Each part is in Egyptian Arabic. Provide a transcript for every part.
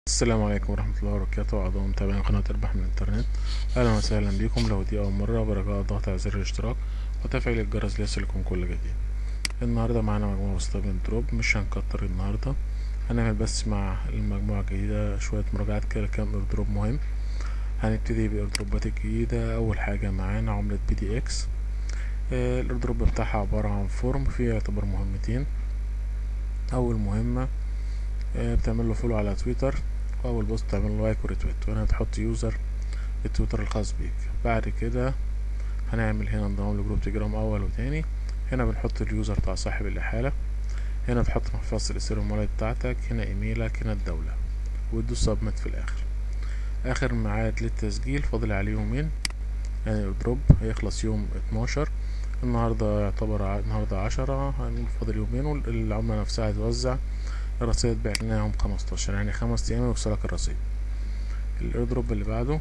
السلام عليكم ورحمة الله وبركاته أعضاء متابعين قناة اربح من الإنترنت أهلا وسهلا بكم لو دي أول مرة برجاء الضغط على زر الاشتراك وتفعيل الجرس ليصلكم كل جديد النهاردة معانا مجموعة بسيطة من دروب مش هنكتر النهاردة هنعمل بس مع المجموعة الجديدة شوية مراجعات كده كام ايردروب مهم هنبتدي بالايردروبات الجديدة أول حاجة معانا عملة بي دي اكس آه، الايردروب بتاعها عبارة عن فورم فيه يعتبر مهمتين أول مهمة آه، بتعمل له فولو على تويتر واول بوست تعمل له لايك وريتويت وهنا هتحط يوزر التويتر الخاص بيك بعد كده هنعمل هنا انضمام لجروب تليجرام اول وتاني هنا بنحط اليوزر بتاع صاحب الاحالة هنا تحط محفظة الاستيريو والlet بتاعتك هنا ايميلك هنا الدولة وتدوس سبمت في الاخر اخر ميعاد للتسجيل فاضل عليه يومين يعني الدروب هيخلص يوم اتناشر النهاردة يعتبر ع- النهاردة عشرة هنقول فاضل يومين والعملة نفسها هتوزع الرصيد بعتناهم خمستاشر يعني خمس أيام يوصلك الرصيد الايردروب اللي بعده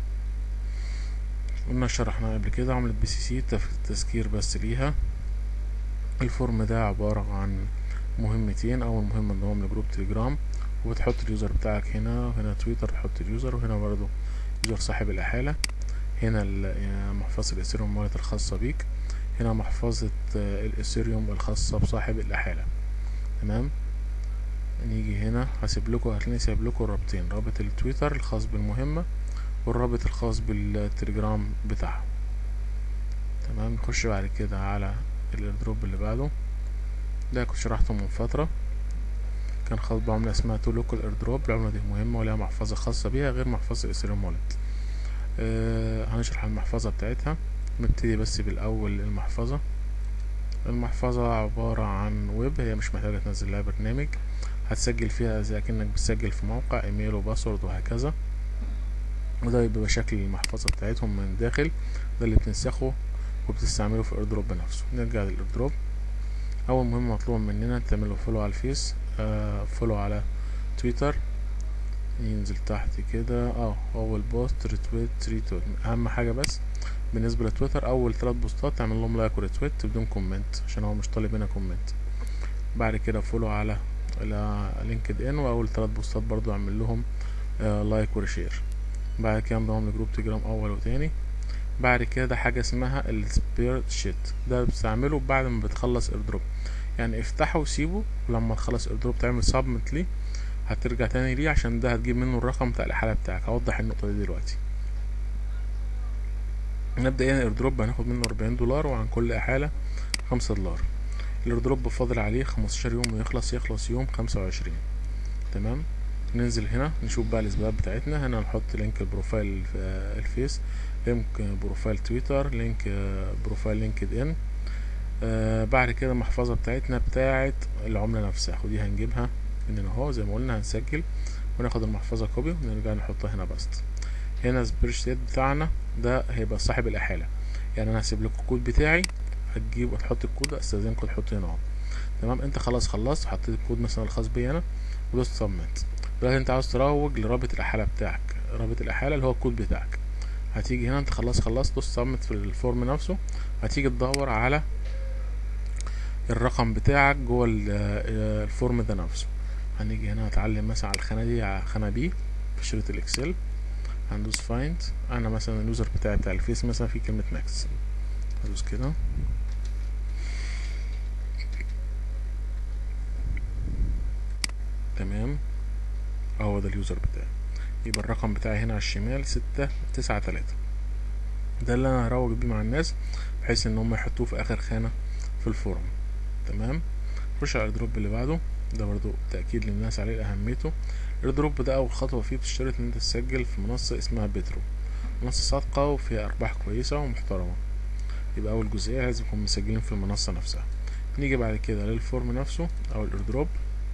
قلنا شرحناه قبل كده عملة بي سي سي تف- تذكير بس ليها الفورم ده عبارة عن مهمتين أول مهمة انضمام لجروب تليجرام وبتحط اليوزر بتاعك هنا وهنا تويتر تحط اليوزر وهنا برضو يوزر صاحب الإحالة هنا ال- يعني محفظة الإثيريوم والت الخاصة بيك هنا محفظة آه، الإثيريوم الخاصة بصاحب الإحالة تمام نيجي هنا هسيب لكم هتلاقيني سايب لكم رابطين رابط التويتر الخاص بالمهمة والرابط الخاص بالتليجرام بتاعها تمام نخش بعد كده على الايردروب اللي بعده ده كنت شرحته من فترة كان خاص بعملة اسمها تو لوكال ايردروب العملة دي مهمة ولها محفظة خاصة بيها غير محفظة الاثيريوم والت أه هنشرح المحفظة بتاعتها نبتدي بس بالأول المحفظة المحفظة عبارة عن ويب هي مش محتاجة تنزل لها برنامج هتسجل فيها زي كأنك بتسجل في موقع ايميل وباسورد وهكذا وده بيبقى شكل المحفظة بتاعتهم من الداخل ده اللي بتنسخه وبتستعمله في الايردروب بنفسه نرجع للايردروب اول مهمة مطلوب مننا تعمله فولو على الفيس آه فولو على تويتر ينزل تحت كده اه اول بوست ريتويت ريتويت اهم حاجة بس بالنسبة لتويتر اول ثلاث بوستات تعمل لهم لايك وريتويت بدون كومنت عشان هو مش طالب هنا كومنت بعد كده فولو على على لينكد ان واول ثلاث بوستات برضو اعمل لهم آه لايك وريشير بعد كده انضم لجروب تليجرام اول وتاني بعد كده حاجه اسمها السبير شيت ده بتستعمله بعد ما بتخلص ايردروب يعني افتحه وسيبه ولما تخلص ايردروب تعمل سبمت ليه هترجع تاني ليه عشان ده هتجيب منه الرقم بتاع الاحاله بتاعك هوضح النقطه دي دلوقتي مبدئيا الايردروب هناخد منه 40 دولار وعن كل احاله 5 دولار الايردروب فاضل عليه 15 يوم ويخلص يخلص يوم 25 تمام ننزل هنا نشوف بقى الاسباب بتاعتنا هنا نحط لينك البروفايل آه، الفيس لينك بروفايل تويتر لينك آه، بروفايل لينكد ان آه بعد كده المحفظة بتاعتنا بتاعت العملة نفسها ودي هنجيبها من هنا اهو زي ما قلنا هنسجل وناخد المحفظة كوبي ونرجع نحطها هنا باست هنا سبريشيت بتاعنا ده هيبقى صاحب الإحالة يعني أنا هسيب لكم الكود بتاعي هتجيب وتحط الكود استاذنكم تحطوا هنا اهو تمام انت خلاص خلصت حطيت الكود مثلا الخاص بي انا ودوست سبميت دلوقتي انت عاوز تروج لرابط الاحاله بتاعك رابط الاحاله اللي هو الكود بتاعك هتيجي هنا انت خلاص خلصت دوست سبميت في الفورم نفسه هتيجي تدور على الرقم بتاعك جوه ال- آه، الفورم ده نفسه هنيجي هنا هتعلم مثلا على الخانه دي على خانه بي في شريط الاكسل هندوس فايند انا مثلا اليوزر بتاعي بتاع الفيس مثلا في كلمه ماكس هدوس كده تمام اهو ده اليوزر بتاعي يبقى الرقم بتاعي هنا على الشمال ستة تسعة تلاتة ده اللي انا هروج بيه مع الناس بحيث ان هم يحطوه في اخر خانة في الفورم تمام خش على الدروب اللي بعده ده برضو تأكيد للناس عليه أهميته الدروب ده أول خطوة فيه بتشترط إن أنت تسجل في منصة اسمها بترو منصة صادقة وفيها أرباح كويسة ومحترمة يبقى أول جزئية لازم نكون مسجلين في المنصة نفسها نيجي بعد كده للفورم نفسه أو الإيردروب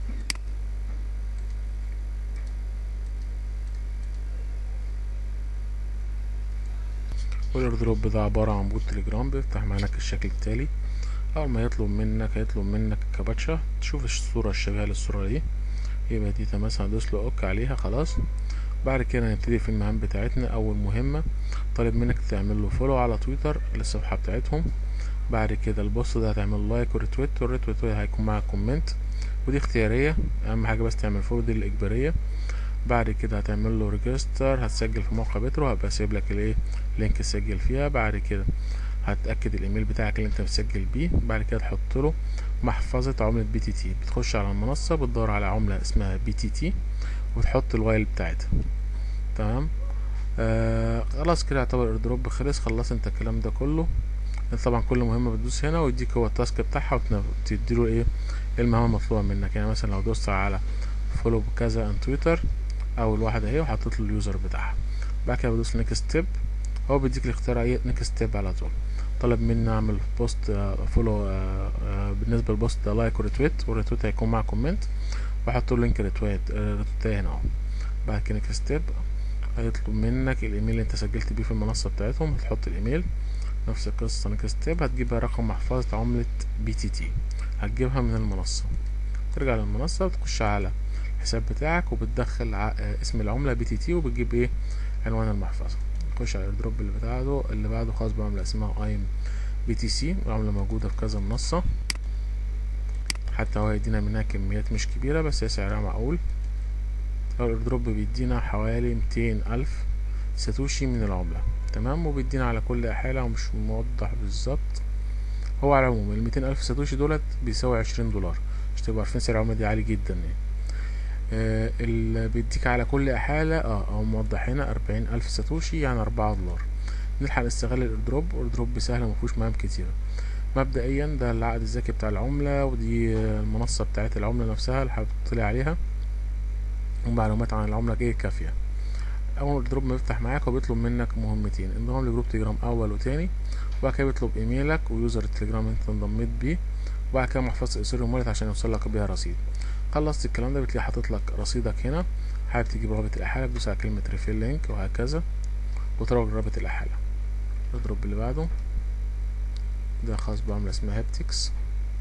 والايردروب ده عبارة عن بوت تليجرام بيفتح معاك الشكل التالي أول ما يطلب منك هيطلب منك كابتشا تشوف الصورة الشبيهة للصورة دي يبقى دي مثلا دوس له اوك عليها خلاص بعد كده نبتدي في المهام بتاعتنا أول مهمة طالب منك تعمل له فولو على تويتر للصفحة بتاعتهم بعد كده البوست ده هتعمل لايك وريتويت والريتويت هيكون معاك كومنت ودي اختيارية أهم حاجة بس تعمل فولو دي الإجبارية بعد كده هتعمل له ريجستر هتسجل في موقع بترو هبقى سايب لك الايه لينك تسجل فيها بعد كده هتاكد الايميل بتاعك اللي انت مسجل بيه بعد كده تحط له محفظه عمله بي تي تي بتخش على المنصه بتدور على عمله اسمها بي تي تي وتحط الوايل بتاعتها تمام آه خلاص كده يعتبر الايردروب خلص خلص انت الكلام ده كله طبعا كل مهمة بتدوس هنا ويديك هو التاسك بتاعها وتديله ايه المهمة المطلوبة منك يعني مثلا لو دوست على فولو بكذا ان تويتر او الواحدة اهي وحطيت له اليوزر بتاعها بعد كده بدوس نيكست ستيب هو بيديك الاختيار ايه نيكست ستيب على طول طلب مني اعمل بوست فولو بالنسبة للبوست ده لايك وريتويت والريتويت هيكون مع كومنت واحط له لينك ريتويت ريتويت هنا اهو بعد كده نيكست ستيب هيطلب منك الايميل اللي انت سجلت بيه في المنصة بتاعتهم هتحط الايميل نفس القصة نيكست ستيب هتجيبها رقم محفظة عملة بي تي تي هتجيبها من المنصة ترجع للمنصة وتخش على الحساب بتاعك وبتدخل اسم العملة بي تي تي وبتجيب ايه عنوان المحفظة تخش على الدروب اللي بعده اللي بعده خاص بعملة اسمها ايم بي تي سي العملة موجودة في كذا منصة حتى هو يدينا منها كميات مش كبيرة بس هي سعرها معقول الايردروب بيدينا حوالي ميتين الف ساتوشي من العملة تمام وبيدينا على كل حالة ومش موضح بالظبط هو على العموم الميتين ألف ساتوشي دولت بيساوي عشرين دولار عشان تبقوا عارفين سعر العملة دي عالي جدا يعني آه اللي بيديك على كل حالة اه او موضح هنا أربعين ألف ساتوشي يعني أربعة دولار نلحق نستغل الايردروب الايردروب سهل مفهوش مهام كتيرة مبدئيا ده العقد الذكي بتاع العملة ودي المنصة بتاعت العملة نفسها اللي هتطلع عليها ومعلومات عن العملة ايه كافية اول دروب ما بيفتح معاك هو بيطلب منك مهمتين انضمام لجروب تليجرام اول وتاني وبعد كده بيطلب ايميلك ويوزر التليجرام اللي انت انضميت بيه وبعد كده محفظة اثيريوم والت عشان يوصل لك بيها رصيد خلصت الكلام ده بتلاقي حاطط لك رصيدك هنا حابب تجيب رابط الاحالة بتدوس على كلمة ريفيل لينك وهكذا وتروج رابط الاحالة الدروب اللي بعده ده خاص بعملة اسمها هابتكس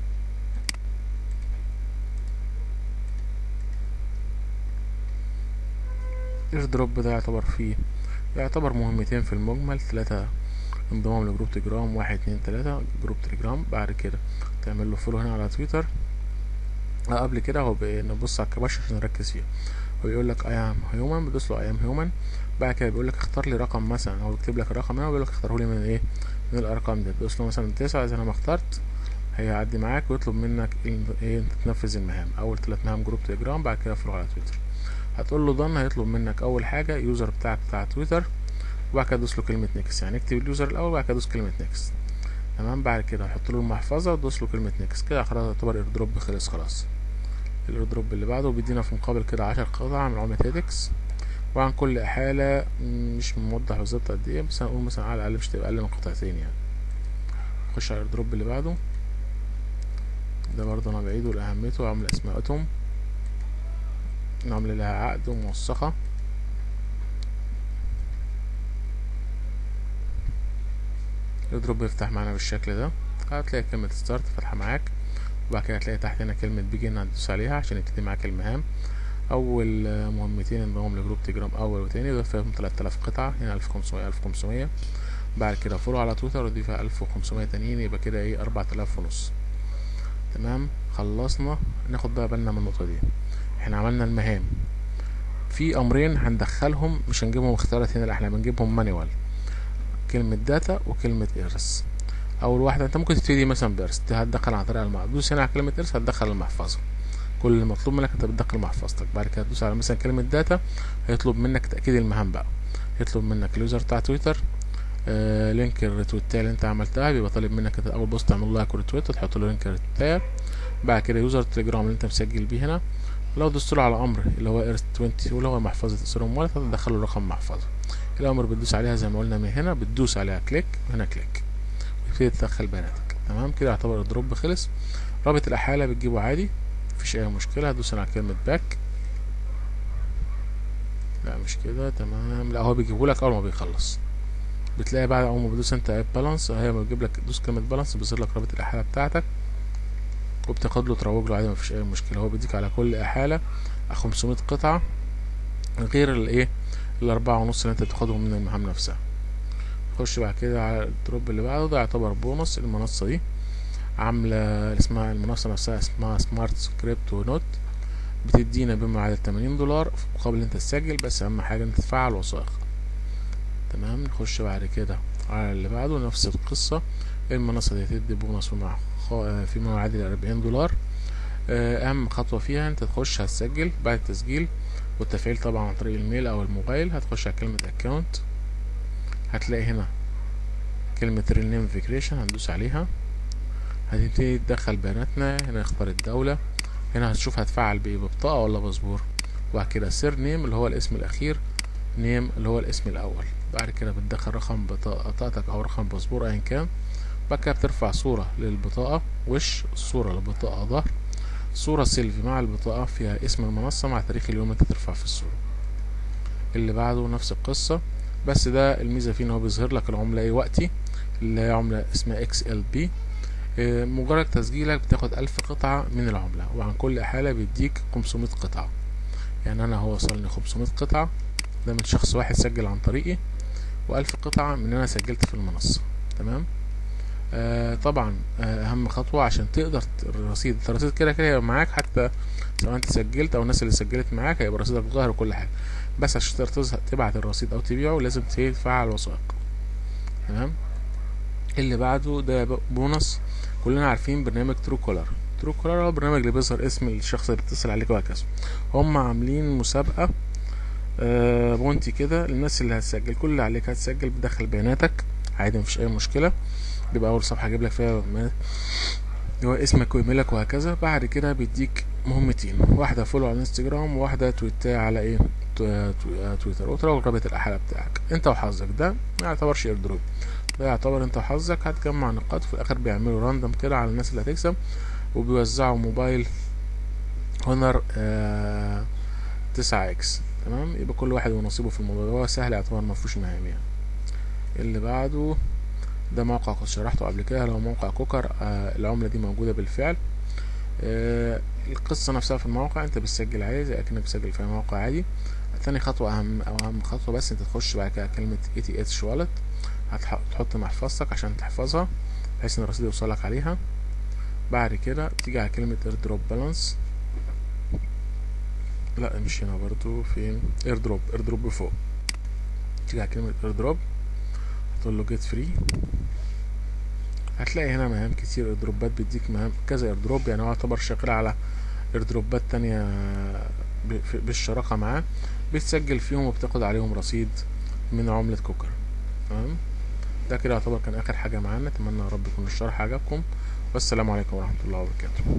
الايردروب ده يعتبر فيه يعتبر مهمتين في المجمل ثلاثة انضمام لجروب تليجرام واحد اتنين تلاتة جروب تليجرام بعد كده تعمل له فولو هنا على تويتر اه قبل كده هو نبص على الكباش عشان نركز فيه هو بيقول لك اي ام هيومن بدوس له اي ام هيومن بعد كده بيقول لك اختار لي رقم مثلا هو بيكتب لك الرقم هنا وبيقول لك اختاره لي من ايه من الارقام دي تدوس له مثلا تسعة اذا انا ما اخترت هيعدي معاك ويطلب منك ايه انت تنفذ المهام اول ثلاث مهام جروب تليجرام بعد كده فولو على تويتر هتقول له ضن هيطلب منك اول حاجه يوزر بتاعك بتاع تويتر وبعد كده تدوس له كلمه نيكس يعني اكتب اليوزر الاول وبعد كده تدوس كلمه نيكس تمام بعد كده هحط له المحفظه وتدوس له كلمه نيكس كده خلاص يعتبر ايردروب خلص خلاص الايردروب اللي بعده بيدينا في مقابل كده عشر قطع من عمله هيدكس وعن كل حاله مش موضح بالظبط قد ايه بس هنقول مثلا على الاقل مش تبقى اقل من قطعتين يعني نخش على الايردروب اللي بعده ده برضه انا بعيده لاهميته عمله اسمها اتوم نعمل لها عقد وموثقة الايردروب يفتح معانا بالشكل ده هتلاقي كلمة ستارت فاتحة معاك وبعد كده هتلاقي تحت هنا كلمة بيجن هتدوس عليها عشان يبتدي معاك المهام أول مهمتين انضمام لجروب تليجرام أول وتاني ده فيهم تلات آلاف قطعة هنا ألف خمسمية ألف خمسمية بعد كده فولو على تويتر ودي فيها ألف وخمسمية تانيين يبقى كده ايه أربعة آلاف ونص تمام خلصنا ناخد بقى بالنا من النقطة دي احنا عملنا المهام في امرين هندخلهم مش هنجيبهم اختيارات هنا لا احنا بنجيبهم مانيوال كلمة داتا وكلمة ارس اول واحدة انت ممكن تبتدي مثلا بارس هتدخل عن طريق المحفظة دوس هنا على كلمة ارس هتدخل المحفظة كل اللي مطلوب منك انت بتدخل محفظتك بعد كده تدوس على مثلا كلمة داتا هيطلب منك تأكيد المهام بقى يطلب منك اليوزر بتاع تويتر آه لينك الريتويتايه اللي انت عملتها بيبقى طالب منك اول بوست تعمل لايك وريتويت وتحط له لينك الريتويتايه بعد كده يوزر التليجرام اللي انت مسجل بيه هنا لو دوست له على امر اللي هو ايرس 20 واللي هو محفظه السيروم والت هتدخل له رقم محفظه الامر بتدوس عليها زي ما قلنا من هنا بتدوس عليها كليك وهنا كليك وتبتدي تدخل بياناتك تمام كده يعتبر الدروب خلص رابط الاحاله بتجيبه عادي مفيش اي مشكله هتدوس على كلمه باك لا مش كده تمام لا هو بيجيبهولك اول ما بيخلص بتلاقي بعد اول ما بتدوس انت اب بالانس هي بتجيب لك دوس كلمه بالانس بيظهر لك رابط الاحاله بتاعتك وبتاخد له تروج له عادي مفيش اي مشكله هو بيديك على كل احاله 500 قطعه غير الايه الاربعة ونص اللي انت بتاخدهم من المهام نفسها خش بعد كده على الدروب اللي بعده ده يعتبر بونص المنصه دي عامله اسمها المنصه نفسها اسمها سمارت سكريبت ونوت بتدينا بما يعادل 80 دولار مقابل انت تسجل بس اهم حاجه انت تفعل وثائق تمام نخش بعد كده على اللي بعده نفس القصه المنصه دي هتدي بونص مع فيما يعادل 40 دولار اهم خطوه فيها انت تخش هتسجل بعد التسجيل والتفعيل طبعا عن طريق الميل او الموبايل هتخش على كلمه اكونت هتلاقي هنا كلمة ريل نيم فيكريشن هندوس عليها هتبتدي تدخل بياناتنا هنا اختار الدولة هنا هتشوف هتفعل بايه ببطاقة ولا باسبور وبعد كده سير نيم اللي هو الاسم الأخير نيم اللي هو الاسم الأول بعد كده بتدخل رقم بطاقتك أو رقم باسبور أيا كان بعد كده بترفع صورة للبطاقة وش صورة للبطاقة ظهر صورة سيلفي مع البطاقة فيها اسم المنصة مع تاريخ اليوم اللي انت ترفع في الصورة اللي بعده نفس القصة بس ده الميزة فيه ان هو بيظهر لك العملة ايه وقتي اللي هي عملة اسمها اكس ال بي مجرد تسجيلك بتاخد ألف قطعة من العملة وعن كل حالة بيديك 500 قطعة يعني أنا هو وصلني 500 قطعة ده من شخص واحد سجل عن طريقي وألف قطعة من أنا سجلت في المنصة تمام آه طبعا آه أهم خطوة عشان تقدر الرصيد الرصيد كده كده هيبقى معاك حتى سواء أنت سجلت أو الناس اللي سجلت معاك هيبقى رصيدك ظاهر وكل حاجة بس عشان تقدر تظهر تبعت الرصيد أو تبيعه لازم تفعل وثائق تمام اللي بعده ده بونص كلنا عارفين برنامج ترو كولر ترو كولر هو البرنامج اللي بيظهر اسم الشخص اللي بيتصل عليك وهكذا هم عاملين مسابقة آه بونتي كده للناس اللي هتسجل كل اللي عليك هتسجل بتدخل بياناتك عادي مفيش اي مشكلة بيبقى اول صفحة اجيب لك فيها هو اسمك وايميلك وهكذا بعد كده بيديك مهمتين واحدة فولو على الانستجرام وواحدة تويت على ايه تويتر وتراوغ رابط الاحالة بتاعك انت وحظك ده ما يعتبرش ايردروب ده يعتبر انت وحظك هتجمع نقاط وفي الاخر بيعملوا راندوم كده على الناس اللي هتكسب وبيوزعوا موبايل هونر آه تسعة اكس تمام يبقى كل واحد ونصيبه في الموضوع ده هو سهل يعتبر مفهوش مهام يعني اللي بعده ده موقع كنت شرحته قبل كده لو موقع كوكر آه العملة دي موجودة بالفعل آه القصة نفسها في الموقع انت بتسجل عادي زي اكنك بتسجل في موقع عادي تاني خطوة اهم او اهم خطوة بس انت تخش بعد كده كلمة اي تي اتش والت هتحط محفظتك عشان تحفظها بحيث ان الرصيد يوصلك عليها بعد كده تيجي على كلمة اير دروب بالانس لا مش هنا برضو فين اير دروب اير دروب فوق تيجي على كلمة اير دروب هتقول له جيت فري هتلاقي هنا مهام كتير ايردروبات بيديك مهام كذا ايردروب يعني هو يعتبر شغال على ايردروبات تانية بالشراكة معاه بتسجل فيهم وبتاخد عليهم رصيد من عملة كوكر تمام ده كده يعتبر كان اخر حاجة معانا اتمنى يا رب يكون الشرح عجبكم والسلام عليكم ورحمة الله وبركاته